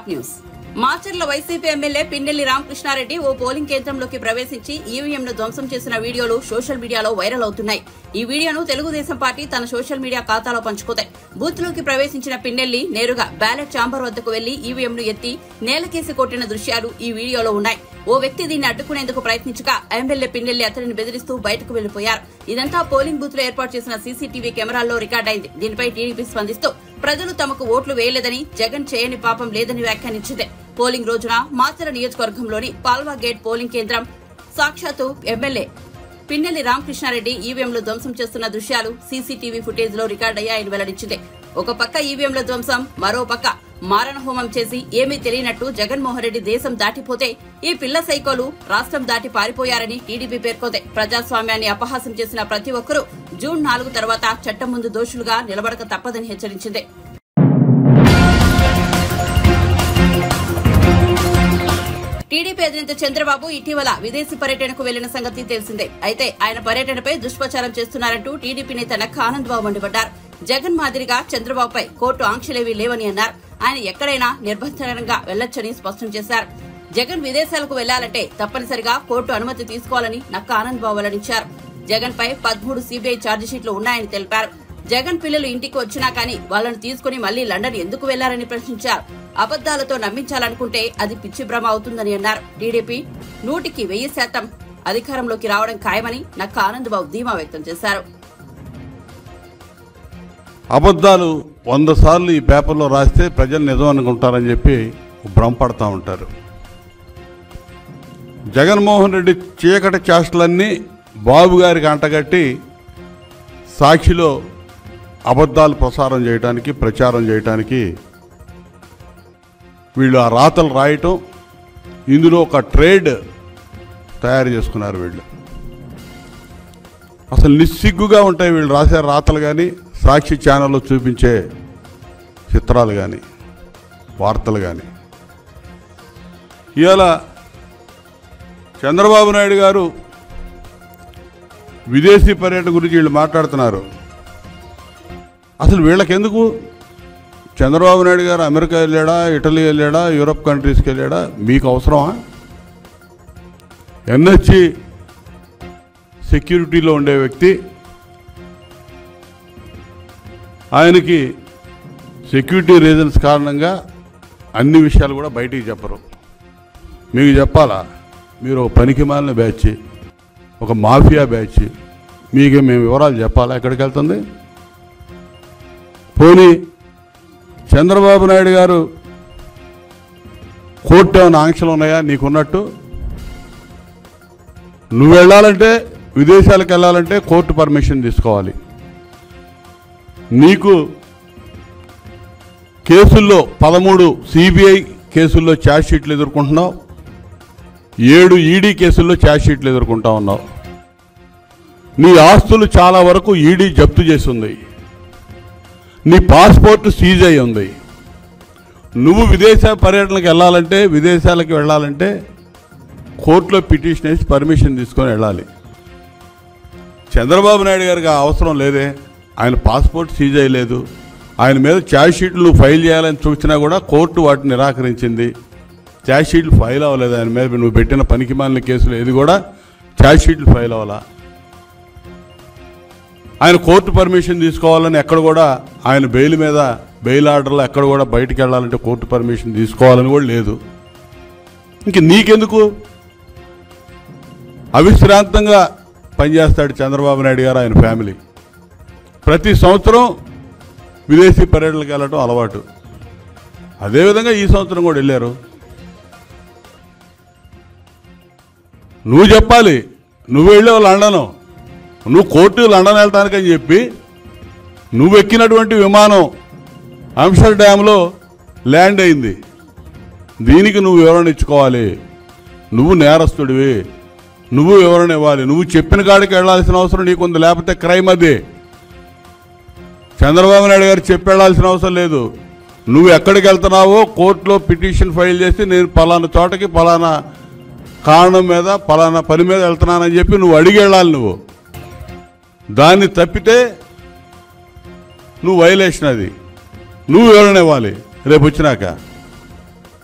Top news Macherla YCP MLA Pinnelli Ramakrishna Reddy ఓ polling కేంద్రంలోకి ప్రవేశించి ఈవీఎంను ధ్వంసం చేసిన వీడియోలు సోషల్ మీడియాలో వైరల్ అవుతున్నాయి ఈ వీడియోను తెలుగుదేశం పార్టీ తన సోషల్ మీడియా ఖాతాలో పంచుకుంది బూత్ లోకి ప్రవేశించిన పిన్నెల్లి నేరుగా బ్యాలెట్ ఛాంబర్ వద్దకు వెళ్లి ఈవీఎంను ఎత్తి నేలకేసి కొట్టిన దృశ్యాలు ఈ వీడియోలో ఉన్నాయి ఓ వ్యక్తి దీన్ని అడ్డుకునేందుకు ప్రయత్నించగా ఎమ్మెల్యే పిన్నెల్లి అతడిని బెదిరిస్తూ బయటకు వెళ్లిపోయారు ఇదంతా పోలింగ్ బూత్ లో ఏర్పాటు చేసిన సీసీటీవీ కెమెరాల్లో రికార్డైంది దీనిపై టీడీపీ స్పందిస్తూ ప్రజలు తమకు ఓట్లు వేయలేదని జగన్ చేయని పాపం లేదని వ్యాఖ్యానించింది పోలింగ్ రోజున మాచర నియోజకవర్గంలోని పాల్వా గేట్ పోలింగ్ కేంద్రం సాక్షాత్తు ఎమ్మెల్యే పిన్నెల్లి రామకృష్ణారెడ్డి ఈవీఎంలు ధ్వంసం చేస్తున్న దృశ్యాలు సీసీటీవీ ఫుటేజ్ లో రికార్డయ్యాయని వెల్లడించింది ఒక పక్క ఈవీఎంల ధ్వంసం మరో పక్క మారణ హోమం చేసి ఏమీ తెలియనట్టు జగన్మోహన్ రెడ్డి దేశం దాటిపోతే ఈ పిల్ల సైకోలు రాష్ట్రం దాటి పారిపోయారని టీడీపీ పేర్కొంది ప్రజాస్వామ్యాన్ని అపహాసం చేసిన ప్రతి ఒక్కరూ జూన్ నాలుగు తర్వాత చట్టం ముందు దోషులుగా నిలబడక తప్పదని హెచ్చరించింది టీడీపీ అధినేత చంద్రబాబు ఇటీవల విదేశీ పర్యటనకు వెళ్లిన సంగతి తెలిసిందే అయితే ఆయన పర్యటనపై దుష్ప్రచారం చేస్తున్నారంటూ టీడీపీ నేత నక్క ఆనందబాబు మండిపడ్డారు జగన్ మాదిరిగా చంద్రబాబుపై కోర్టు ఆంక్షలేవీ లేవని అన్నారు ఆయన ఎక్కడైనా నిర్బంధనంగా వెళ్లొచ్చని స్పష్టం చేశారు జగన్ విదేశాలకు వెళ్లాలంటే తప్పనిసరిగా కోర్టు అనుమతి తీసుకోవాలని నక్క ఆనందబాబు వెల్లడించారు జగన్ పై పదమూడు సీబీఐ ఛార్జిషీట్లు ఉన్నాయని తెలిపారు జగన్ పిల్లలు ఇంటికి వచ్చినా కానీ వాళ్ళను తీసుకుని మళ్లీ లండన్ ఎందుకు వెళ్లారని ప్రశ్నించారు అబద్దాలతో నమ్మించాలనుకుంటే అది పిచ్చి భ్రమ అవుతుందని అన్నారు టీడీపీ నూటికి వెయ్యి శాతం అధికారంలోకి రావడం ఖాయమని నక్క ఆనందబాబు ధీమా వ్యక్తం చేశారు అబద్ధాలు వంద సార్లు ఈ పేపర్లో రాస్తే ప్రజలు నిజం అనుకుంటారని చెప్పి భ్రమపడతా ఉంటారు జగన్మోహన్ రెడ్డి చీకటి చేష్టలన్నీ బాబు గారికి అంటగట్టి సాక్షిలో అబద్ధాలు ప్రసారం చేయడానికి ప్రచారం చేయడానికి వీళ్ళు ఆ రాతలు రాయటం ఇందులో ఒక ట్రేడ్ తయారు చేసుకున్నారు వీళ్ళు అసలు నిస్సిగ్గుగా ఉంటాయి వీళ్ళు రాసే రాతలు కానీ సాక్షి ఛానల్లో చూపించే చిత్రాలు కానీ వార్తలు కానీ ఇవాళ చంద్రబాబు నాయుడు గారు విదేశీ పర్యటన గురించి వీళ్ళు మాట్లాడుతున్నారు అసలు వీళ్ళకెందుకు చంద్రబాబు నాయుడు గారు అమెరికా వెళ్ళాడా ఇటలీ వెళ్ళాడా యూరప్ కంట్రీస్కి వెళ్ళాడా మీకు అవసరమా ఎన్హెచ్సి సెక్యూరిటీలో ఉండే వ్యక్తి ఆయనకి సెక్యూరిటీ రీజన్స్ కారణంగా అన్ని విషయాలు కూడా బయటికి చెప్పరు మీకు చెప్పాలా మీరు ఒక పనికి మాలిన బ్యాచ్ ఒక మాఫియా బ్యాచ్ మీకు మేము వివరాలు చెప్పాలా ఎక్కడికి వెళ్తుంది పోనీ చంద్రబాబు నాయుడు గారు కోర్టు ఏమైనా ఆంక్షలు ఉన్నాయా నీకున్నట్టు నువ్వు వెళ్ళాలంటే విదేశాలకు వెళ్ళాలంటే కోర్టు పర్మిషన్ తీసుకోవాలి నీకు కేసుల్లో పదమూడు సిబిఐ కేసుల్లో ఛార్జ్ షీట్లు ఎదుర్కొంటున్నావు ఏడు ఈడీ కేసుల్లో ఛార్జ్ షీట్లు ఎదుర్కొంటా ఉన్నావు నీ ఆస్తులు చాలా వరకు ఈడీ జప్తు చేసింది నీ పాస్పోర్ట్ సీజ్ అయి ఉంది నువ్వు విదేశ పర్యటనకు వెళ్ళాలంటే విదేశాలకు వెళ్ళాలంటే కోర్టులో పిటిషన్ వేసి పర్మిషన్ తీసుకొని వెళ్ళాలి చంద్రబాబు నాయుడు గారికి ఆ అవసరం లేదే ఆయన పాస్పోర్ట్ సీజ్ అయ్యలేదు ఆయన మీద ఛార్జ్ షీట్లు ఫైల్ చేయాలని చూసినా కూడా కోర్టు వాటిని నిరాకరించింది ఛార్జ్ షీట్లు ఫైల్ అవ్వలేదు ఆయన మీద నువ్వు పెట్టిన పనికి మాలిన కేసులు ఏది కూడా ఛార్జ్ షీట్లు ఫైల్ అవ్వాలా ఆయన కోర్టు పర్మిషన్ తీసుకోవాలని ఎక్కడ కూడా ఆయన బెయిల్ మీద బెయిల్ ఆర్డర్లో ఎక్కడ కూడా బయటికి వెళ్ళాలంటే కోర్టు పర్మిషన్ తీసుకోవాలని కూడా లేదు ఇంక నీకెందుకు అవిశ్రాంతంగా పనిచేస్తాడు చంద్రబాబు నాయుడు గారు ఆయన ఫ్యామిలీ ప్రతి సంవత్సరం విదేశీ పర్యటనలకు వెళ్ళటం అలవాటు అదేవిధంగా ఈ సంవత్సరం కూడా వెళ్ళారు నువ్వు చెప్పాలి నువ్వు వెళ్ళావు లండను నువ్వు కోర్టు లండన్ వెళ్తానికని చెప్పి నువ్వు ఎక్కినటువంటి విమానం అంశర్ డ్యాంలో ల్యాండ్ అయింది దీనికి నువ్వు వివరణ ఇచ్చుకోవాలి నువ్వు నేరస్తుడివి నువ్వు వివరణ ఇవ్వాలి నువ్వు చెప్పిన కాడికి వెళ్ళాల్సిన అవసరం నీకుంది లేకపోతే క్రైమ్ అది చంద్రబాబు నాయుడు గారు చెప్పి వెళ్ళాల్సిన అవసరం లేదు నువ్వు ఎక్కడికి వెళ్తున్నావో కోర్టులో పిటిషన్ ఫైల్ చేసి నేను పలానా చోటకి పలానా కారణం మీద పలానా పని మీద వెళ్తున్నానని చెప్పి నువ్వు అడిగి వెళ్ళాలి నువ్వు దాన్ని తప్పితే నువ్వు వైలేషన్ అది నువ్వు వివరణ ఇవ్వాలి రేపు వచ్చినాక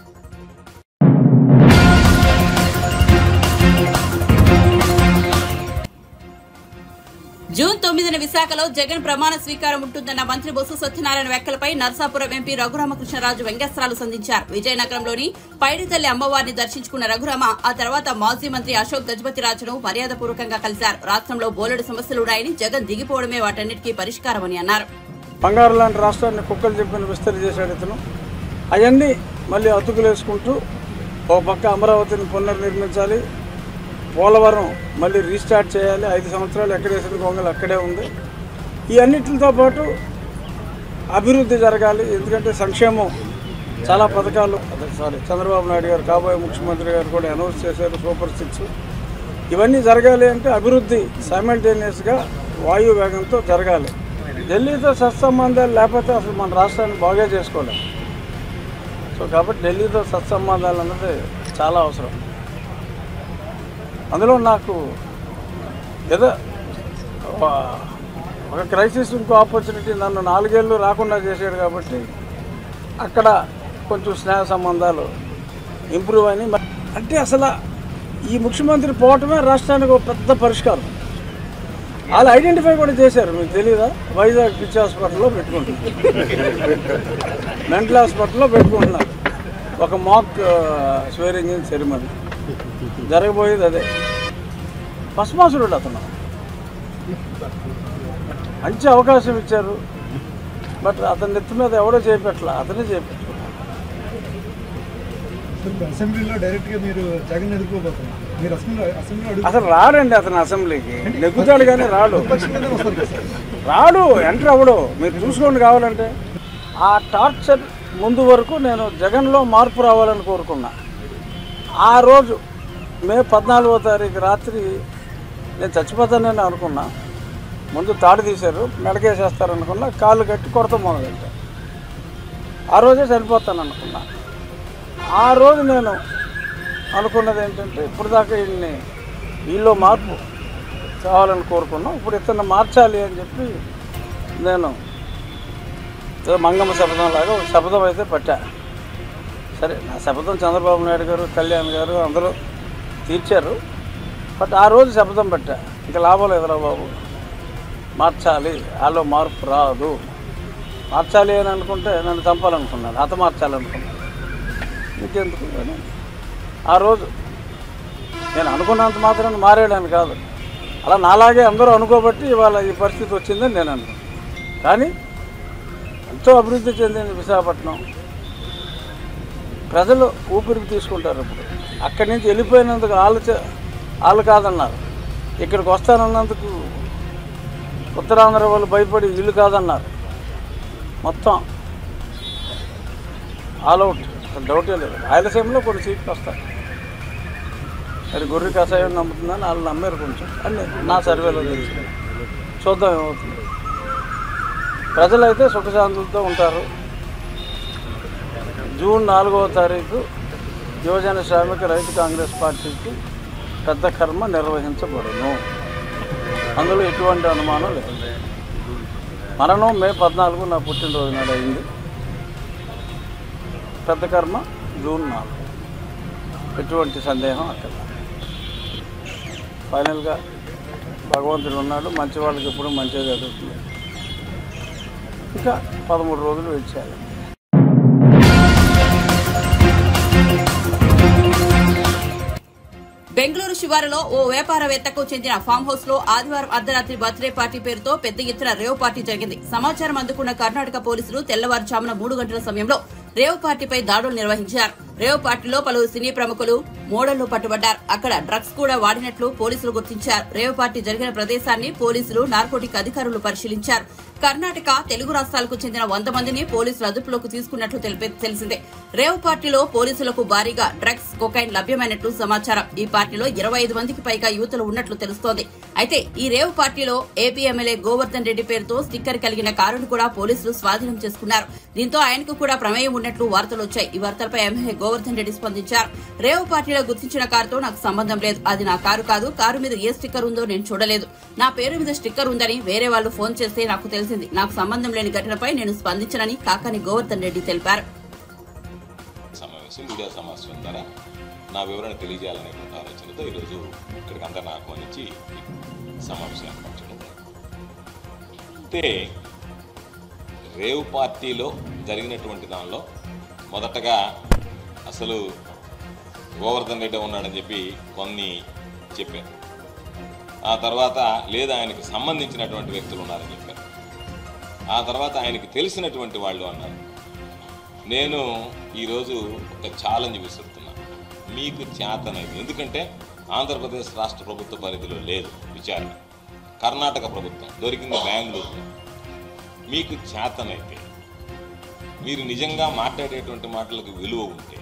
జూన్ తొమ్మిదిన విశాఖలో జగన్ ప్రమాణ స్వీకారం ఉంటుందన్న మంత్రి బొత్స సత్యనారాయణ వ్యాఖ్యలపై నర్సాపురం ఎంపీ రఘురామకృష్ణరాజు వ్యంగ్యాస్త్రాలు సంధించారు విజయనగరంలోని పైడితల్లి అమ్మవారిని దర్శించుకున్న రఘురామ ఆ తర్వాత మాజీ మంత్రి అశోక్ గజపతిరాజును మర్యాదపూర్వకంగా కలిశారు రాష్ట్రంలో బోలెడు సమస్యలున్నాయని జగన్ దిగిపోవడమే వాటన్నిటికీ పరిష్కారమని అన్నారు బంగారు లాంటి రాష్ట్రాన్ని కుక్కలు చెప్పిన విస్తరి చేశాడు ఇతను అవన్నీ మళ్ళీ అతుకులేసుకుంటూ ఒక పక్క అమరావతిని పునర్నిర్మించాలి పోలవరం మళ్ళీ రీస్టార్ట్ చేయాలి ఐదు సంవత్సరాలు ఎక్కడేసిన గొంగలు అక్కడే ఉంది ఈ అన్నిటితో పాటు అభివృద్ధి జరగాలి ఎందుకంటే సంక్షేమం చాలా పథకాలు అదే సారీ చంద్రబాబు నాయుడు గారు కాబోయే ముఖ్యమంత్రి గారు కూడా అనౌన్స్ చేశారు సూపర్ సిక్స్ ఇవన్నీ జరగాలి అంటే అభివృద్ధి సైమల్టేనియస్గా వాయు వేగంతో జరగాలి ఢిల్లీతో సత్సంబంధాలు లేకపోతే అసలు మన రాష్ట్రాన్ని బాగా చేసుకోలేం సో కాబట్టి ఢిల్లీతో సత్సంబంధాలు అన్నది చాలా అవసరం అందులో నాకు ఏదో ఒక- ఒక క్రైసిస్ ఇంకో ఆపర్చునిటీ నన్ను నాలుగేళ్ళు రాకుండా చేశాడు కాబట్టి అక్కడ కొంచెం స్నేహ సంబంధాలు ఇంప్రూవ్ అయినాయి మ- అంటే అసలు ఈ ముఖ్యమంత్రి పోవటమే రాష్ట్రానికి ఒక పెద్ద పరిష్కారం వాళ్ళు ఐడెంటిఫై కూడా చేశారు మీకు తెలియదా వైజాగ్ పిచ్చి హాస్పిటల్లో పెట్టుకుంటున్నారు మెంటల్ హాస్పిటల్లో పెట్టుకుంటున్నారు ఒక మాక్ స్వేరింగ్ ఇన్ సెరిమనీ జరగబోయేది అదే భస్మాసురుడు అతను మంచి అవకాశం ఇచ్చారు బట్ అతని నెత్తి మీద ఎవడో చేపెట్ల అతనే చేపెట్ల అసెంబ్లీలో డైరెక్ట్ గా మీరు జగన్ ఎదుర్కోబోతున్నారు మీరు అసెంబ్లీ అసెంబ్లీలో అడుగు అసలు రాడండి అతను అసెంబ్లీకి నెగ్గుతాడు కానీ రాడు పక్షంగానే వస్తారు కదా సార్ రాడు ఎంటర్ అవ్వడు మీరు చూసుకోండి కావాలంటే ఆ టార్చర్ ముందు వరకు నేను జగన్లో మార్పు రావాలని కోరుకున్నా ఆ రోజు మే పద్నాలుగో తారీఖు రాత్రి నేను చచ్చిపోతానని అనుకున్నా ముందు తాడు తీశారు మెడకేసేస్తారు అనుకున్నా కాళ్ళు కట్టి కొడత మొదలెట్టారు ఆ రోజే చనిపోతాను అనుకున్నా ఆ రోజు నేను అనుకున్నది ఏంటంటే ఇప్పుడు దాకా వీళ్ళని వీళ్ళు మార్పు కావాలని కోరుకున్నాం ఇప్పుడు ఇతను మార్చాలి అని చెప్పి నేను ఏదో మంగమ్మ శపథం లాగా ఒక శపథం అయితే పట్టా సరే నా శపథం చంద్రబాబు నాయుడు గారు కళ్యాణ్ గారు అందరూ తీర్చారు బట్ ఆ రోజు శపథం పెట్టా ఇంకా లాభం లేదురా బాబు మార్చాలి వాళ్ళు మార్పు రాదు మార్చాలి అని అనుకుంటే నన్ను చంపాలనుకున్నాను అత మార్చాలనుకున్నాను ఇంకెందుకు అని ఆ రోజు నేను అనుకున్నంత మాత్రం మారేయడానికి కాదు అలా నాలాగే అందరూ అనుకోబట్టి ఇవాళ ఈ పరిస్థితి వచ్చిందని నేను అనుకున్నాను కానీ ఎంతో అభివృద్ధి చెందింది విశాఖపట్నం ప్రజలు ఊపిరికి తీసుకుంటారు ఇప్పుడు అక్కడి నుంచి వెళ్ళిపోయినందుకు వాళ్ళు చే- వాళ్ళు కాదన్నారు ఇక్కడికి వస్తానన్నందుకు ఉత్తరాంధ్ర వాళ్ళు భయపడి వీళ్ళు కాదన్నారు మొత్తం ఆల్ అవుట్ అసలు డౌటే లేదు రాయలసీమలో కొన్ని సీట్లు వస్తాయి మరి గొర్రె కషాయం నమ్ముతుందని వాళ్ళు నమ్మారు కొంచెం అని నా సర్వేలో తెలిసింది చూద్దాం ఏమవుతుంది ప్రజలైతే సుఖశాంతులతో ఉంటారు జూన్ నాలుగవ తారీఖు యువజన శ్రామిక రైతు కాంగ్రెస్ పార్టీకి పెద్ద కర్మ నిర్వహించబడును అందులో ఎటువంటి అనుమానం లేదు మరణం మే పద్నాలుగు నా పుట్టినరోజు నాడు అయింది పెద్ద కర్మ జూన్ నాలుగు ఎటువంటి సందేహం అక్కడ ఫైనల్గా భగవంతుడు ఉన్నాడు మంచి వాళ్ళకి ఎప్పుడు మంచిగా జరుగుతుంది ఇంకా పదమూడు రోజులు వెయిట్ చేయాలి బెంగళూరు శివారులో ఓ వ్యాపారవేత్తకు చెందిన ఫామ్ హౌస్ లో ఆదివారం అర్ధరాత్రి బర్త్డే పార్టీ పేరుతో పెద్ద ఎత్తున రేవ్ పార్టీ జరిగింది సమాచారం అందుకున్న కర్ణాటక పోలీసులు తెల్లవారుజామున మూడు గంటల సమయంలో రేవ్ పార్టీపై దాడులు నిర్వహించారు రేవ్ పార్టీలో పలువురు సినీ ప్రముఖులు మోడళ్లు పట్టుబడ్డారు అక్కడ డ్రగ్స్ కూడా వాడినట్లు పోలీసులు గుర్తించారు రేవ్ పార్టీ జరిగిన ప్రదేశాన్ని పోలీసులు నార్కోటిక్ అధికారులు పరిశీలించారు కర్ణాటక తెలుగు రాష్ట్రాలకు చెందిన వంద మందిని పోలీసులు అదుపులోకి తీసుకున్నట్లు తెలిపే తెలిసిందే రేవ్ పార్టీలో పోలీసులకు భారీగా డ్రగ్స్ కొకైన్ లభ్యమైనట్లు సమాచారం ఈ పార్టీలో ఇరవై ఐదు మందికి పైగా యువతులు ఉన్నట్లు తెలుస్తోంది అయితే ఈ రేవ్ పార్టీలో ఏపీ ఎమ్మెల్యే గోవర్ధన్ రెడ్డి పేరుతో స్టిక్కర్ కలిగిన కారును కూడా పోలీసులు స్వాధీనం చేసుకున్నారు దీంతో ఆయనకు కూడా ప్రమేయం ఉన్నట్లు వార్తలు వచ్చాయి ఈ వార్తలపై ఎమ్మెల్యే గోవర్ధన్ రెడ్డి స్పందించారు రేవ్ పార్టీలో గుర్తించిన కారుతో నాకు సంబంధం లేదు అది నా కారు కాదు కారు మీద ఏ స్టిక్కర్ ఉందో నేను చూడలేదు నా పేరు మీద స్టిక్కర్ ఉందని వేరే వాళ్ళు ఫోన్ చేస్తే నాకు తెలిసింది నాకు సంబంధం లేని ఘటనపై నేను స్పందించనని కాకాని గోవర్ధన్ రెడ్డి తెలిపారు సమావేశం మీడియా సమావేశం ద్వారా నా వివరణ తెలియజేయాలనేటువంటి ఆలోచనతో ఈరోజు ఇక్కడికి అందరిని ఆహ్వానించి ఈ సమావేశం ఏర్పాటు చేయడం జరిగింది. చూస్తే రేవ్ పార్టీలో జరిగినటువంటి దానిలో మొదటగా అసలు గోవర్ధన్ రెడ్డి ఉన్నాడని చెప్పి కొన్ని చెప్పారు ఆ తర్వాత లేదా ఆయనకు సంబంధించినటువంటి వ్యక్తులు ఉన్నారని చెప్పారు ఆ తర్వాత ఆయనకి తెలిసినటువంటి వాళ్ళు అన్నారు నేను ఈరోజు ఒక ఛాలెంజ్ విసురుతున్నా మీకు చేతనైతే ఎందుకంటే ఆంధ్రప్రదేశ్ రాష్ట్ర ప్రభుత్వ పరిధిలో లేదు విచారణ కర్ణాటక ప్రభుత్వం దొరికింది బెంగళూరులో మీకు చేతనైతే మీరు నిజంగా మాట్లాడేటువంటి మాటలకు విలువ ఉంటే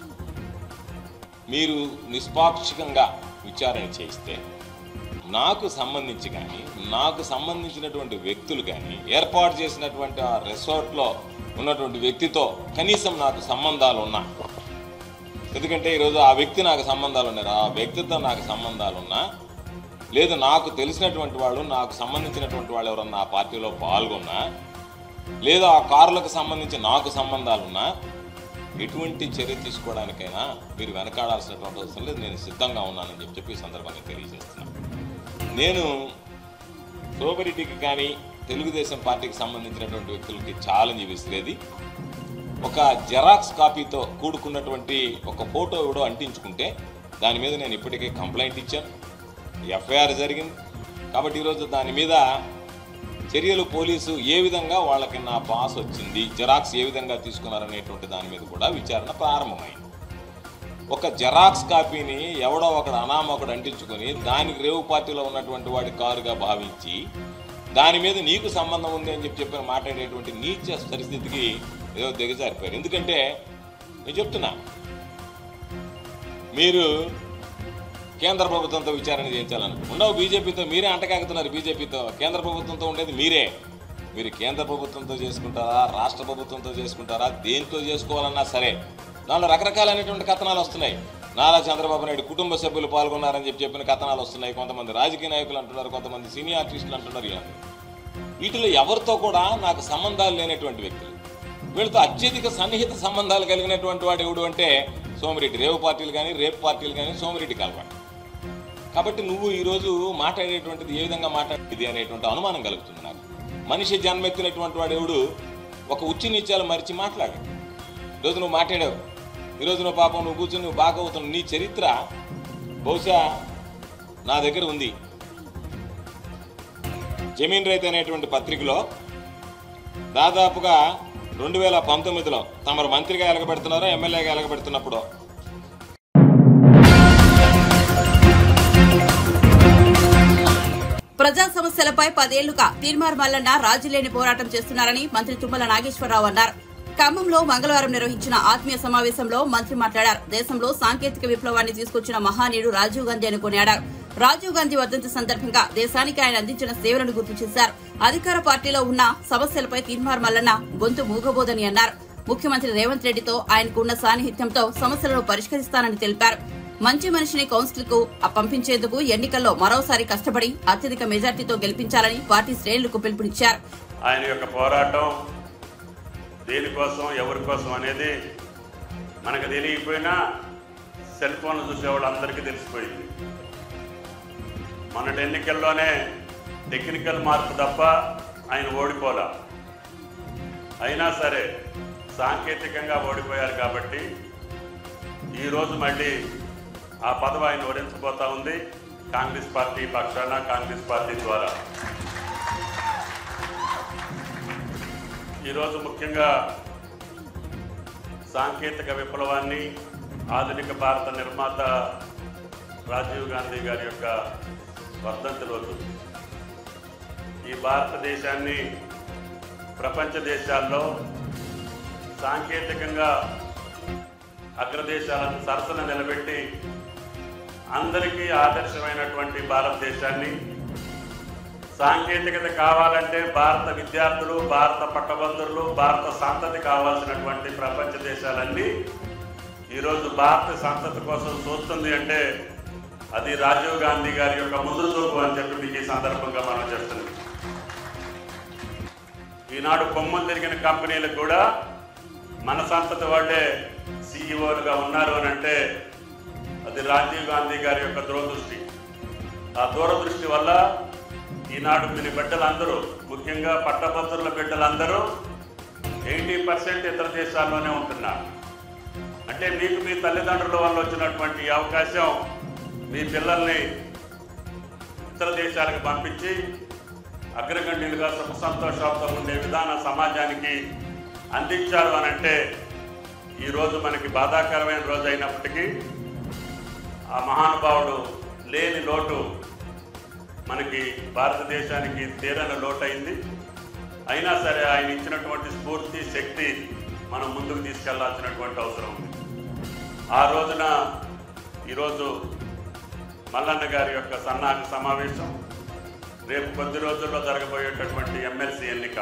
మీరు నిష్పాక్షికంగా విచారణ చేస్తే నాకు సంబంధించి కానీ నాకు సంబంధించినటువంటి వ్యక్తులు కానీ ఏర్పాటు చేసినటువంటి ఆ రిసార్ట్లో ఉన్నటువంటి వ్యక్తితో కనీసం నాకు సంబంధాలు ఉన్నా ఎందుకంటే ఈరోజు ఆ వ్యక్తి నాకు సంబంధాలు ఉన్నారు ఆ వ్యక్తితో నాకు సంబంధాలు ఉన్నా లేదు నాకు తెలిసినటువంటి వాళ్ళు నాకు సంబంధించినటువంటి వాళ్ళు ఎవరన్నా ఆ పార్టీలో పాల్గొన్నా లేదా ఆ కారులకు సంబంధించి నాకు సంబంధాలున్నా ఎటువంటి చర్య తీసుకోవడానికైనా మీరు వెనకాడాల్సినటువంటి అవసరం లేదు నేను సిద్ధంగా ఉన్నానని చెప్పి చెప్పి ఈ సందర్భంగా తెలియజేస్తున్నాను నేను సోబరిటీకి కానీ తెలుగుదేశం పార్టీకి సంబంధించినటువంటి వ్యక్తులకి ఛాలెంజ్ విసిరేది ఒక జెరాక్స్ కాపీతో కూడుకున్నటువంటి ఒక ఫోటో ఎవడో అంటించుకుంటే దాని మీద నేను ఇప్పటికే కంప్లైంట్ ఇచ్చాను ఎఫ్ఐఆర్ జరిగింది కాబట్టి ఈరోజు దాని మీద చర్యలు పోలీసు ఏ విధంగా వాళ్ళకి నా పాస్ వచ్చింది జెరాక్స్ ఏ విధంగా తీసుకున్నారనేటువంటి దాని మీద కూడా విచారణ ప్రారంభమైంది ఒక జెరాక్స్ కాపీని ఎవడో ఒకడు అనామకుడు అంటించుకొని దానికి రేవు పార్టీలో ఉన్నటువంటి వాడి కారుగా భావించి దాని మీద నీకు సంబంధం ఉంది అని చెప్పి చెప్పిన మాట్లాడేటువంటి నీచ పరిస్థితికి ఏదో దిగజారిపోయారు ఎందుకంటే నేను చెప్తున్నా మీరు కేంద్ర ప్రభుత్వంతో విచారణ చేయించాలనుకుంటున్నారు ఉండవు బీజేపీతో మీరే అంటకాగుతున్నారు బీజేపీతో కేంద్ర ప్రభుత్వంతో ఉండేది మీరే మీరు కేంద్ర ప్రభుత్వంతో చేసుకుంటారా రాష్ట్ర ప్రభుత్వంతో చేసుకుంటారా దేంతో చేసుకోవాలన్నా సరే దానిలో రకరకాలైనటువంటి కథనాలు వస్తున్నాయి నారా చంద్రబాబు నాయుడు కుటుంబ సభ్యులు పాల్గొన్నారని చెప్పి చెప్పిన కథనాలు వస్తున్నాయి కొంతమంది రాజకీయ నాయకులు అంటున్నారు కొంతమంది సినీ ఆర్టిస్టులు అంటున్నారు ఇలా వీటిలో ఎవరితో కూడా నాకు సంబంధాలు లేనటువంటి వ్యక్తులు వీళ్ళతో అత్యధిక సన్నిహిత సంబంధాలు కలిగినటువంటి వాడు ఎవడు అంటే సోమిరెడ్డి రేవు పార్టీలు కానీ రేపు పార్టీలు కానీ సోమిరెడ్డి కలవాడు కాబట్టి నువ్వు ఈరోజు మాట్లాడేటువంటిది ఏ విధంగా మాట్లాడేది అనేటువంటి అనుమానం కలుగుతుంది నాకు మనిషి జన్మెత్తినటువంటి వాడు ఎవడు ఒక ఉచ్చి నీచాలు మరిచి మాట్లాడు ఈరోజు నువ్వు మాట్లాడావు ఈరోజు నువ్వు పాపం నువ్వు కూర్చొని నువ్వు బాగా అవుతున్నావు నీ చరిత్ర బహుశా నా దగ్గర ఉంది జమీన్ రైతు అనేటువంటి పత్రికలో దాదాపుగా రెండు వేల పంతొమ్మిదిలో తమరు మంత్రిగా ఎలగబెడుతున్నారో ఎమ్మెల్యేగా ఎలగబెడుతున్నప్పుడు ప్రజా సమస్యలపై పదేళ్లుగా తీర్మార్ మల్లన్న రాజీలేని పోరాటం చేస్తున్నారని మంత్రి తుమ్మల నాగేశ్వరరావు అన్నారు ఖమ్మంలో మంగళవారం నిర్వహించిన ఆత్మీయ సమావేశంలో మంత్రి మాట్లాడారు దేశంలో సాంకేతిక విప్లవాన్ని తీసుకొచ్చిన మహానీయుడు రాజీవ్ గాంధీ అని కొనియాడారు రాజీవ్ గాంధీ వర్ధంతి సందర్భంగా దేశానికి ఆయన అందించిన సేవలను గుర్తు చేశారు అధికార పార్టీలో ఉన్న సమస్యలపై తీర్మార్ మల్లన్న గొంతు మూగబోదని అన్నారు ముఖ్యమంత్రి రేవంత్ రెడ్డితో ఆయనకున్న సాన్నిహిత్యంతో సమస్యలను పరిష్కరిస్తానని తెలిపారు మంచి మనిషిని కౌన్సిల్ కు పంపించేందుకు ఎన్నికల్లో మరోసారి కష్టపడి అత్యధిక మెజార్టీతో గెలిపించాలని పార్టీ శ్రేణులకు పిలుపునిచ్చారు ఆయన యొక్క పోరాటం దేనికోసం ఎవరి కోసం అనేది మనకు తెలియకపోయినా సెల్ ఫోన్లు చూసే వాళ్ళందరికీ తెలిసిపోయింది మొన్నటి ఎన్నికల్లోనే టెక్నికల్ మార్పు తప్ప ఆయన ఓడిపోలా అయినా సరే సాంకేతికంగా ఓడిపోయారు కాబట్టి ఈరోజు మళ్ళీ ఆ పదవి ఆయన ఓడించబోతా ఉంది కాంగ్రెస్ పార్టీ పక్షాన కాంగ్రెస్ పార్టీ ద్వారా ఈరోజు ముఖ్యంగా సాంకేతిక విప్లవాన్ని ఆధునిక భారత నిర్మాత రాజీవ్ గాంధీ గారి యొక్క వర్ధంతి రోజు ఈ భారతదేశాన్ని ప్రపంచ దేశాల్లో సాంకేతికంగా అగ్రదేశాలను సరసన నిలబెట్టి అందరికీ ఆదర్శమైనటువంటి భారతదేశాన్ని సాంకేతికత కావాలంటే భారత విద్యార్థులు భారత పట్టభద్రులు భారత సంతతి కావాల్సినటువంటి ప్రపంచ దేశాలన్నీ ఈరోజు భారత సంతతి కోసం చూస్తుంది అంటే అది రాజీవ్ గాంధీ గారి యొక్క ముందు చూపు అని చెప్పి మీకు ఈ సందర్భంగా మనం చెప్తున్నాం ఈనాడు కొమ్మలు తిరిగిన కంపెనీలకు కూడా మన సంతతి వాళ్ళే సీఈఓలుగా ఉన్నారు అని అంటే అది రాజీవ్ గాంధీ గారి యొక్క దూరదృష్టి ఆ దూరదృష్టి వల్ల ఈనాడు మీ బిడ్డలందరూ ముఖ్యంగా పట్టభద్రుల బిడ్డలందరూ ఎయిటీ పర్సెంట్ ఇతర దేశాల్లోనే ఉంటున్నారు అంటే మీకు మీ తల్లిదండ్రుల వల్ల వచ్చినటువంటి ఈ అవకాశం మీ పిల్లల్ని ఇతర దేశాలకు పంపించి అగ్రగణ్యులుగా సుఖ సంతోషాలతో ఉండే విధాన సమాజానికి అందించారు అని అంటే ఈరోజు మనకి బాధాకరమైన రోజు అయినప్పటికీ ఆ మహానుభావుడు లేని లోటు మనకి భారతదేశానికి తీరని లోటు అయింది అయినా సరే ఆయన ఇచ్చినటువంటి స్ఫూర్తి శక్తి మనం ముందుకు తీసుకెళ్లాల్సినటువంటి అవసరం ఉంది ఆ రోజున ఈరోజు మల్లన్న గారి యొక్క సన్నాహక సమావేశం రేపు కొద్ది రోజుల్లో జరగబోయేటటువంటి ఎమ్మెల్సీ ఎన్నిక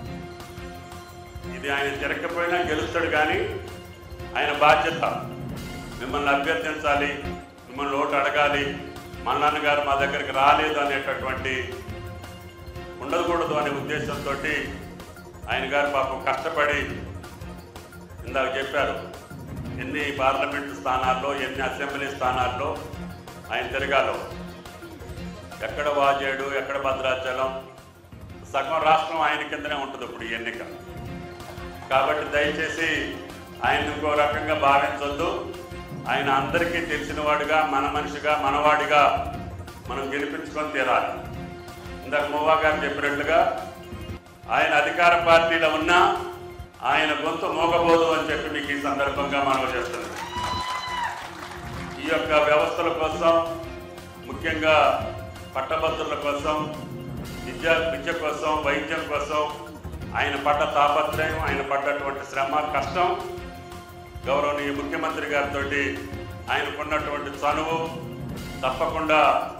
ఇది ఆయన తిరగకపోయినా గెలుస్తాడు కానీ ఆయన బాధ్యత మిమ్మల్ని అభ్యర్థించాలి మిమ్మల్ని ఓటు అడగాలి మల్లన్న గారు మా దగ్గరికి రాలేదు అనేటటువంటి ఉండకూడదు అనే ఉద్దేశంతో ఆయన గారు పాపం కష్టపడి ఇందాక చెప్పారు ఎన్ని పార్లమెంటు స్థానాల్లో ఎన్ని అసెంబ్లీ స్థానాల్లో ఆయన తిరగాలో ఎక్కడ వాజేడు ఎక్కడ భద్రాచలం సగం రాష్ట్రం ఆయన కిందనే ఉంటుంది ఇప్పుడు ఈ ఎన్నిక కాబట్టి దయచేసి ఆయన ఇంకో రకంగా భావించొద్దు ఆయన అందరికీ తెలిసినవాడుగా మన మనిషిగా మనవాడిగా మనం గెలిపించుకొని తీరాలి ఇందాక మువ్వా గారు చెప్పినట్లుగా ఆయన అధికార పార్టీలో ఉన్నా ఆయన గొంతు మోగబోదు అని చెప్పి మీకు ఈ సందర్భంగా మనం చేస్తున్నాం ఈ యొక్క వ్యవస్థల కోసం ముఖ్యంగా పట్టభద్రుల కోసం విద్య విద్య కోసం వైద్యం కోసం ఆయన పడ్డ తాపత్రయం ఆయన పడ్డటువంటి శ్రమ కష్టం గౌరవనీయ ముఖ్యమంత్రి గారితో ఆయనకున్నటువంటి చనువు తప్పకుండా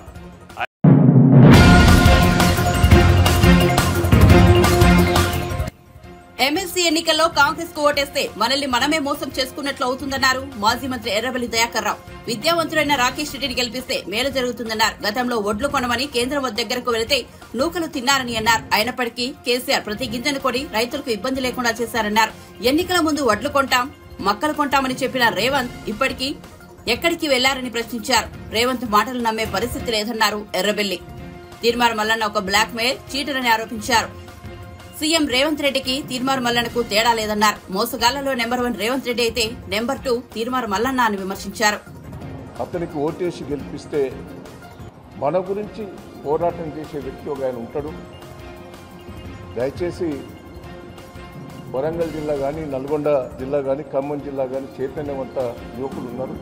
ఎమ్మెల్సీ ఎన్నికల్లో కాంగ్రెస్ కు ఓటేస్తే మనల్ని మనమే మోసం చేసుకున్నట్లు అవుతుందన్నారు మాజీ మంత్రి ఎర్రబెల్లి దయాకర్ రావు విద్యావంతుడైన రాకేష్ రెడ్డిని గెలిపిస్తే మేలు జరుగుతుందన్నారు గతంలో ఒడ్లు కొనమని కేంద్రం దగ్గరకు వెళితే నూకలు తిన్నారని అన్నారు అయినప్పటికీ కేసీఆర్ ప్రతి గింజను కొని రైతులకు ఇబ్బంది లేకుండా చేశారన్నారు ఎన్నికల ముందు వడ్లు కొంటాం మక్కలు కొంటామని చెప్పిన రేవంత్ ఇప్పటికీ ఎక్కడికి వెళ్లారని ప్రశ్నించారు రేవంత్ మాటలు నమ్మే పరిస్థితి లేదన్నారు ఎర్రబెల్లి తీర్మార్ మల్లన్న ఒక బ్లాక్ మెయిల్ చీటర్ అని ఆరోపించారు సీఎం రేవంత్ రెడ్డికి తీర్మార్ మల్లన్నకు తేడా లేదన్నారు మోసగాళ్లలో నెంబర్ వన్ రేవంత్ రెడ్డి అయితే నెంబర్ టూ తీర్మార్ మల్లన్న అని విమర్శించారు అతనికి ఓటేసి గెలిపిస్తే మన గురించి పోరాటం చేసే వ్యక్తి ఒక ఆయన ఉంటాడు దయచేసి వరంగల్ జిల్లా కానీ నల్గొండ జిల్లా కానీ ఖమ్మం జిల్లా కానీ చైతన్యవంత యువకులు ఉన్నారు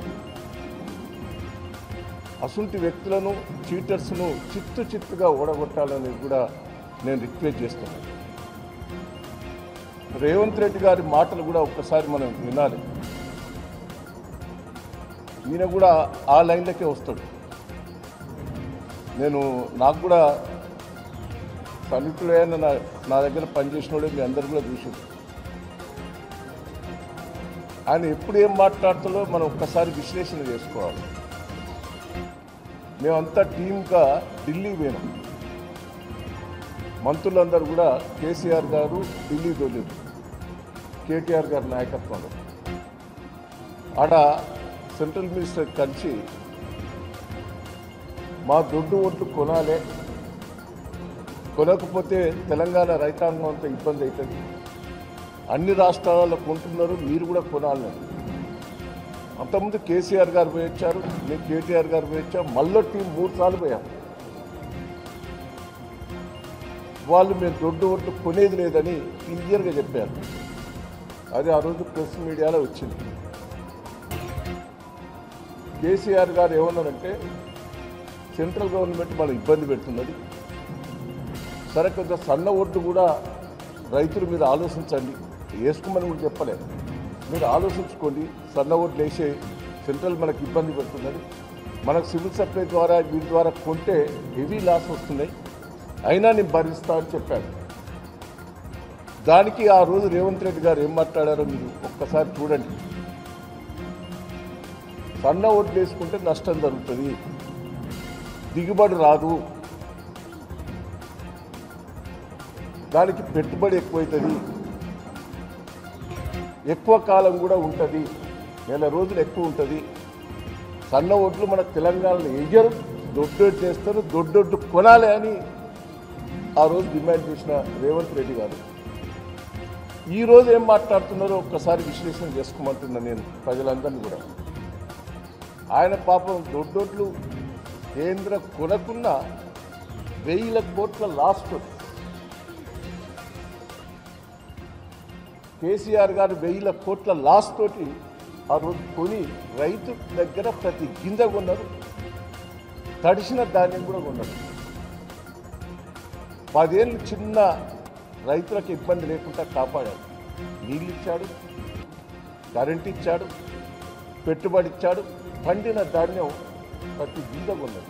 అసుంటి వ్యక్తులను చీటర్స్ను చిత్తు చిత్తుగా ఓడగొట్టాలని కూడా నేను రిక్వెస్ట్ చేస్తున్నాను రేవంత్ రెడ్డి గారి మాటలు కూడా ఒక్కసారి మనం వినాలి ఈయన కూడా ఆ లైన్లకే వస్తాడు నేను నాకు కూడా సన్నిహితుడైన నా నా దగ్గర పనిచేసినోడే మీ అందరు కూడా చూసారు ఆయన ఎప్పుడు ఏం మాట్లాడుతాడో మనం ఒక్కసారి విశ్లేషణ చేసుకోవాలి మేమంతా టీమ్గా ఢిల్లీ పోయినాం మంత్రులందరూ కూడా కేసీఆర్ గారు ఢిల్లీ తోలేదు కేటీఆర్ గారి నాయకత్వంలో ఆడ సెంట్రల్ మినిస్టర్ కలిసి మా దొడ్డు ఓట్లు కొనాలే కొనకపోతే తెలంగాణ రైతాంగం అంతా ఇబ్బంది అవుతుంది అన్ని రాష్ట్రాలలో కొంటున్నారు మీరు కూడా కొనాలని అంతకుముందు కేసీఆర్ గారు పోయి వచ్చారు నేను కేటీఆర్ గారు పోయి వచ్చాం మళ్ళీ టీం మూడు సార్లు పోయాం వాళ్ళు మేము దొడ్డు ఓట్లు కొనేది లేదని క్లియర్గా చెప్పారు అది ఆ రోజు ప్రెస్ మీడియాలో వచ్చింది కేసీఆర్ గారు ఏమన్నారంటే సెంట్రల్ గవర్నమెంట్ మనం ఇబ్బంది పెడుతున్నది సరే కొంత సన్న ఓట్లు కూడా రైతులు మీరు ఆలోచించండి వేసుకోమని కూడా చెప్పలేదు మీరు ఆలోచించుకోండి సన్న ఓట్లు వేసే సెంట్రల్ మనకు ఇబ్బంది పెడుతున్నది మనకు సివిల్ సప్లై ద్వారా వీటి ద్వారా కొంటే హెవీ లాస్ వస్తున్నాయి అయినా నేను భరిస్తా అని చెప్పాను దానికి ఆ రోజు రేవంత్ రెడ్డి గారు ఏం మాట్లాడారో మీరు ఒక్కసారి చూడండి సన్న ఓట్లు వేసుకుంటే నష్టం జరుగుతుంది దిగుబడి రాదు దానికి పెట్టుబడి ఎక్కువైతుంది ఎక్కువ కాలం కూడా ఉంటుంది నెల రోజులు ఎక్కువ ఉంటుంది సన్న ఓట్లు మన తెలంగాణలో వేయరు దొడ్డొడ్డు చేస్తారు దొడ్డొడ్డు కొనాలి అని ఆ రోజు డిమాండ్ చేసిన రేవంత్ రెడ్డి గారు ఈ రోజు ఏం మాట్లాడుతున్నారో ఒక్కసారి విశ్లేషణ చేసుకోమంటున్నా నేను ప్రజలందరినీ కూడా ఆయన పాపం దొడ్డొడ్లు కేంద్ర కొనకున్న వెయ్యిల కోట్ల లాస్ట్ కేసీఆర్ గారు వెయ్యిల కోట్ల లాస్ తోటి ఆ రోజు కొని రైతు దగ్గర ప్రతి గింజ కొన్నారు తడిసిన ధాన్యం కూడా కొన్నారు పదేళ్ళు చిన్న రైతులకు ఇబ్బంది లేకుండా కాపాడాడు నీళ్ళు ఇచ్చాడు కరెంట్ ఇచ్చాడు పెట్టుబడి ఇచ్చాడు పండిన ధాన్యం ప్రతి గింజ కొన్నది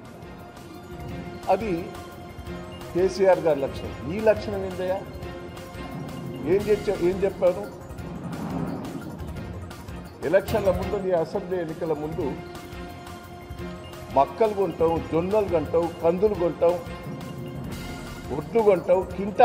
అది కేసీఆర్ గారి లక్షణం నీ లక్షణం ఏందయ్యా ఏం చెప్పా ఏం చెప్పాను ఎలక్షన్ల ముందు నీ అసెంబ్లీ ఎన్నికల ముందు మక్కలు కొంటావు జొన్నలు కొంటావు కందులు కొంటావు ఒడ్లు కొంటావు కింటా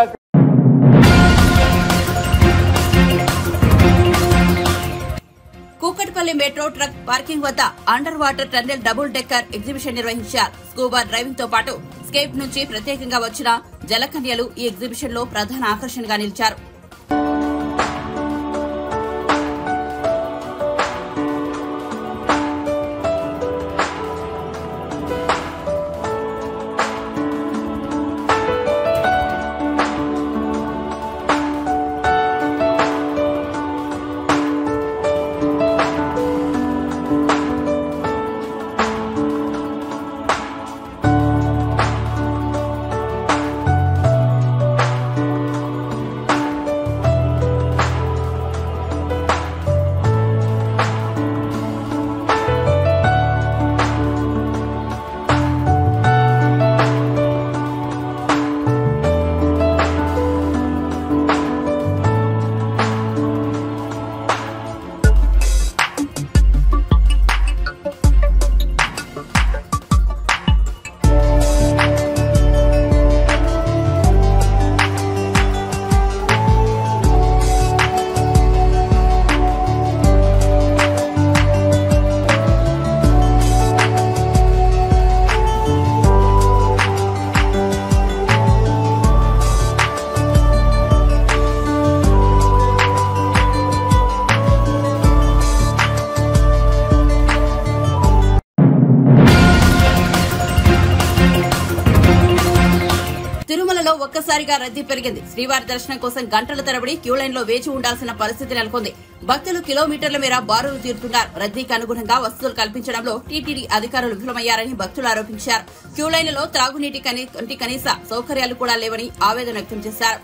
కూకట్పల్లి మెట్రో ట్రక్ పార్కింగ్ వద్ద under water tunnel double decker exhibition నిర్వహించారు స్కూబా డ్రైవింగ్ తో పాటు స్కేప్ నుంచి ప్రత్యేకంగా వచ్చిన జలకన్యలు ఈ ఎగ్జిబిషన్ లో ప్రధాన ఆకర్షణగా నిలిచారు తిరుమలలో ఒక్కసారిగా రద్దీ పెరిగింది శ్రీవారి దర్శనం కోసం గంటల తరబడి క్యూ లైన్ లో వేచి ఉండాల్సిన పరిస్థితి నెలకొంది భక్తులు కిలోమీటర్ల మేర బారులు తీరుతున్నారు రద్దీకి అనుగుణంగా వసతులు కల్పించడంలో టీటీడీ అధికారులు విఫలమయ్యారని భక్తులు ఆరోపించారు క్యూ లైన్లలో త్రాగునీటి కని- వంటి కనీస సౌకర్యాలు కూడా లేవని ఆవేదన వ్యక్తం చేశారు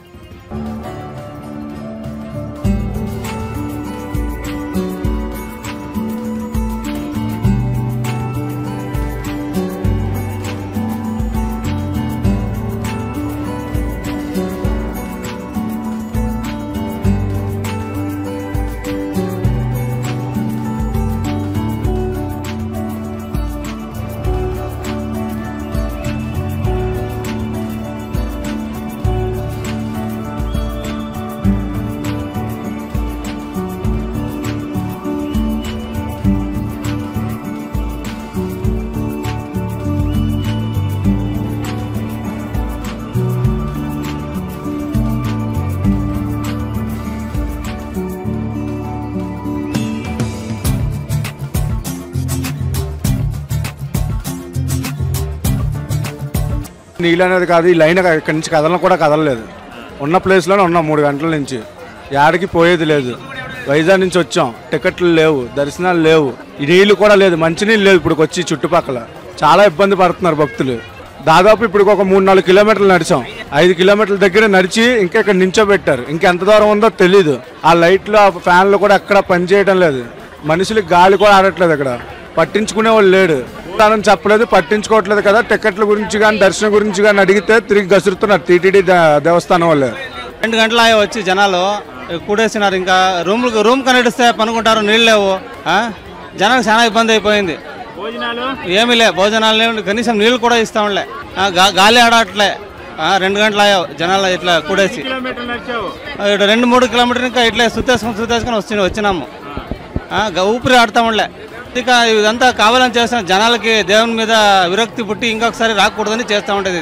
నీళ్ళు అనేది కాదు ఈ లైన్ ఇక్కడి నుంచి కదలను కూడా కదలలేదు ఉన్న ప్లేస్లోనే ఉన్నాం మూడు గంటల నుంచి యాడికి పోయేది లేదు వైజాగ్ నుంచి వచ్చాం టికెట్లు లేవు దర్శనాలు లేవు ఈ నీళ్లు కూడా లేదు మంచినీళ్ళు లేవు ఇప్పుడు వచ్చి చుట్టుపక్కల చాలా ఇబ్బంది పడుతున్నారు భక్తులు దాదాపు ఇప్పుడు ఒక మూడు నాలుగు కిలోమీటర్లు నడిచాం ఐదు కిలోమీటర్ల దగ్గర నడిచి ఇంకా ఇక్కడ నించోబెట్టారు ఇంకెంత దూరం ఉందో తెలీదు ఆ లైట్లు ఆ ఫ్యాన్లు కూడా ఎక్కడ పనిచేయడం లేదు మనుషులకి గాలి కూడా ఆడట్లేదు ఇక్కడ పట్టించుకునే వాళ్ళు లేడు తానని చెప్పలేదు పట్టించుకోవట్లేదు కదా టికెట్ల గురించి కానీ దర్శనం గురించి కానీ అడిగితే తిరిగి గసురుతున్నారు టీటీడీ దేవస్థానం వాళ్ళే రెండు గంటల అయ్యి వచ్చి జనాలు కూడేసినారు ఇంకా రూమ్ రూమ్ కనెడిస్తే పనుకుంటారు నీళ్ళు లేవు ఆ? జనాలకు చాలా ఇబ్బంది అయిపోయింది ఏమీ లే భోజనాలు లేవు కనీసం నీళ్ళు కూడా ఇస్తాంలే ఆ, గా- గాలి ఆడట్లే ఆ, రెండు గంటలు అయ్యావు జనాలు ఇట్లా కూడేసి ఆ, ఇటు రెండు మూడు కిలోమీటర్ ఇంకా ఇట్లా సుత్తేసుకొని సుత్తేసుకొని వచ్చి వచ్చినాము ఆ, గ- ఊపిరి ఆడతాములే ఇక ఇదంతా కావాలని చేస్తున్న జనాలకి దేవుని మీద విరక్తి పుట్టి ఇంకొకసారి రాకూడదని చేస్తూ ఉంటుంది ఇది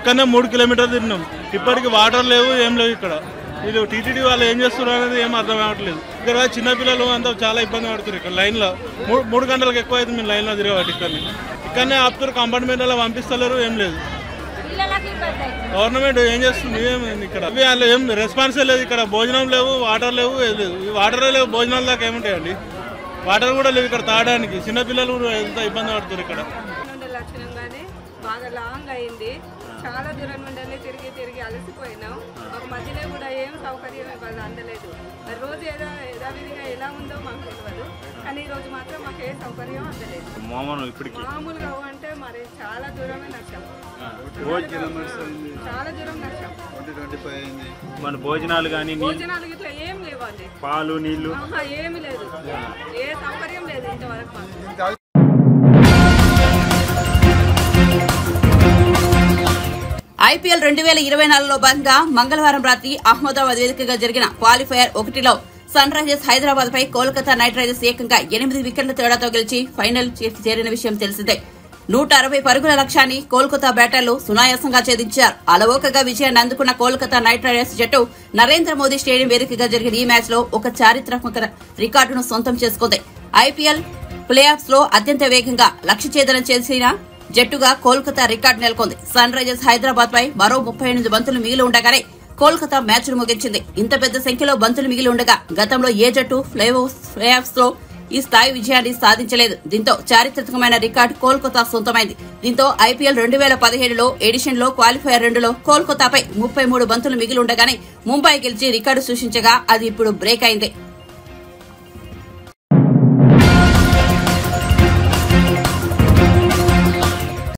ఇక్కడనే మూడు కిలోమీటర్లు తిరిగినాం ఇప్పటికి వాటర్ లేవు ఏం లేవు ఇక్కడ వీళ్ళు టీటీడీ వాళ్ళు ఏం చేస్తున్నారు అనేది ఏం అర్థం అవ్వట్లేదు ఇక్కడ చిన్నపిల్లలు అంతా చాలా ఇబ్బంది పడుతున్నారు ఇక్కడ లైన్లో మూడు మూడు గంటలకు ఎక్కువ అయితే మేము లైన్లో తిరగబట్టి ఇక్కడనే ఇక్కడనే ఆపుతారు కంపార్ట్మెంట్లో పంపిస్తలేరు ఏం లేదు గవర్నమెంట్ ఏం చేస్తుంది ఏం ఇక్కడ ఇవి వాళ్ళు ఏం రెస్పాన్సే లేదు ఇక్కడ భోజనం లేవు వాటర్ లేవు ఏం లేదు ఈ వాటర్ లేవు భోజనాల దాకా ఏముంటాయండి వాటర్ కూడా లేవు ఇక్కడ తాగడానికి చిన్నపిల్లలు కూడా ఎంత ఇబ్బంది పడుతున్నారు ఇక్కడ నుండి లక్షణంగానే బాగా లాంగ్ అయింది చాలా దూరం నుండి తిరిగి తిరిగి అలసిపోయినాం ఒక మధ్యలో కూడా ఏం సౌకర్యం ఇవాళ అందలేదు మరి రోజు ఏదో యథావిధిగా ఎలా ఉందో మాకు తెలియదు కానీ ఈ రోజు మాత్రం మాకు ఏ సౌకర్యం అందలేదు మామూలు ఇప్పటికి మామూలుగా అంటే మరి చాలా దూరమే నష్టం భోజ- చాలా దూరం నష్టం మన భోజనాలు కానీ భోజనాలు ఇట్లా ఏం లేవండి పాలు నీళ్లు ఆహా, ఏమీ లేదు ఏ సౌకర్యం లేదు ఇంతవరకు మాకు ఐపీఎల్ రెండు వేల ఇరవై నాలుగులో భాగంగా మంగళవారం రాత్రి అహ్మదాబాద్ వేదికగా జరిగిన క్వాలిఫైయర్ ఒకటిలో సన్ రైజర్స్ హైదరాబాద్ పై కోల్కతా నైట్ రైడర్స్ ఏకంగా ఎనిమిది వికెట్ల తేడాతో గెలిచి ఫైనల్ చేసి చేరిన విషయం తెలిసిందే నూట అరవై పరుగుల లక్ష్యాన్ని కోల్కతా బ్యాటర్లు సునాయాసంగా ఛేదించారు అలవోకగా విజయాన్ని అందుకున్న కోల్కతా నైట్ రైడర్స్ జట్టు నరేంద్ర మోదీ స్టేడియం వేదికగా జరిగిన ఈ మ్యాచ్ లో ఒక చారిత్రాత్మక రికార్డును సొంతం చేసుకుంది ఐపీఎల్ ప్లే ఆఫ్స్ లో అత్యంత వేగంగా లక్ష్య ఛేదనం చేసిన జట్టుగా కోల్కతా రికార్డు నెలకొంది సన్ రైజర్స్ హైదరాబాద్ పై మరో ముప్పై ఎనిమిది బంతులు మిగిలి ఉండగానే కోల్కతా మ్యాచ్ను ముగించింది ఇంత పెద్ద సంఖ్యలో బంతులు మిగిలి ఉండగా గతంలో ఏ జట్టు ప్లే ఆఫ్స్ లో ఈ స్థాయి విజయాన్ని సాధించలేదు దీంతో చారిత్రకమైన రికార్డు కోల్కతా సొంతమైంది దీంతో ఐపీఎల్ రెండు వేల పదిహేడులో ఎడిషన్ లో క్వాలిఫైయర్ రెండులో కోల్కతాపై ముప్పై మూడు బంతులు మిగిలి ఉండగానే ముంబై గెలిచి రికార్డు సృష్టించగా అది ఇప్పుడు బ్రేక్ అయింది